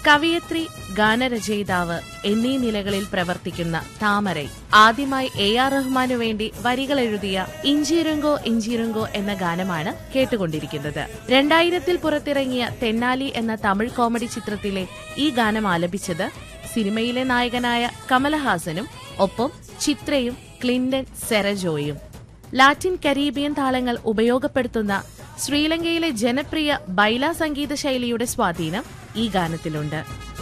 കവിയത്രി ഗാനരചയിതാവ് എന്നീ നിലകളിൽ പ്രവർത്തിക്കുന്ന താമരൈ ആദ്യമായി എ ആർ റഹ്മാനു വേണ്ടി വരികൾ എഴുതിയ ഇഞ്ചിരുങ്കോ ഇഞ്ചിരുങ്കോ എന്ന ഗാനമാണ് കേട്ടുകൊണ്ടിരിക്കുന്നത് രണ്ടായിരത്തിൽ പുറത്തിറങ്ങിയ തെന്നാലി എന്ന തമിഴ് കോമഡി ചിത്രത്തിലെ ഈ ഗാനം ആലപിച്ചത് സിനിമയിലെ നായകനായ കമലഹാസനും ഒപ്പം ചിത്രയും ക്ലിന്റൺ സെറജോയും ലാറ്റിൻ കരീബിയൻ താളങ്ങൾ ഉപയോഗപ്പെടുത്തുന്ന ശ്രീലങ്കയിലെ ജനപ്രിയ ബൈല സംഗീത ശൈലിയുടെ സ്വാധീനം ഈ ഗാനത്തിലുണ്ട്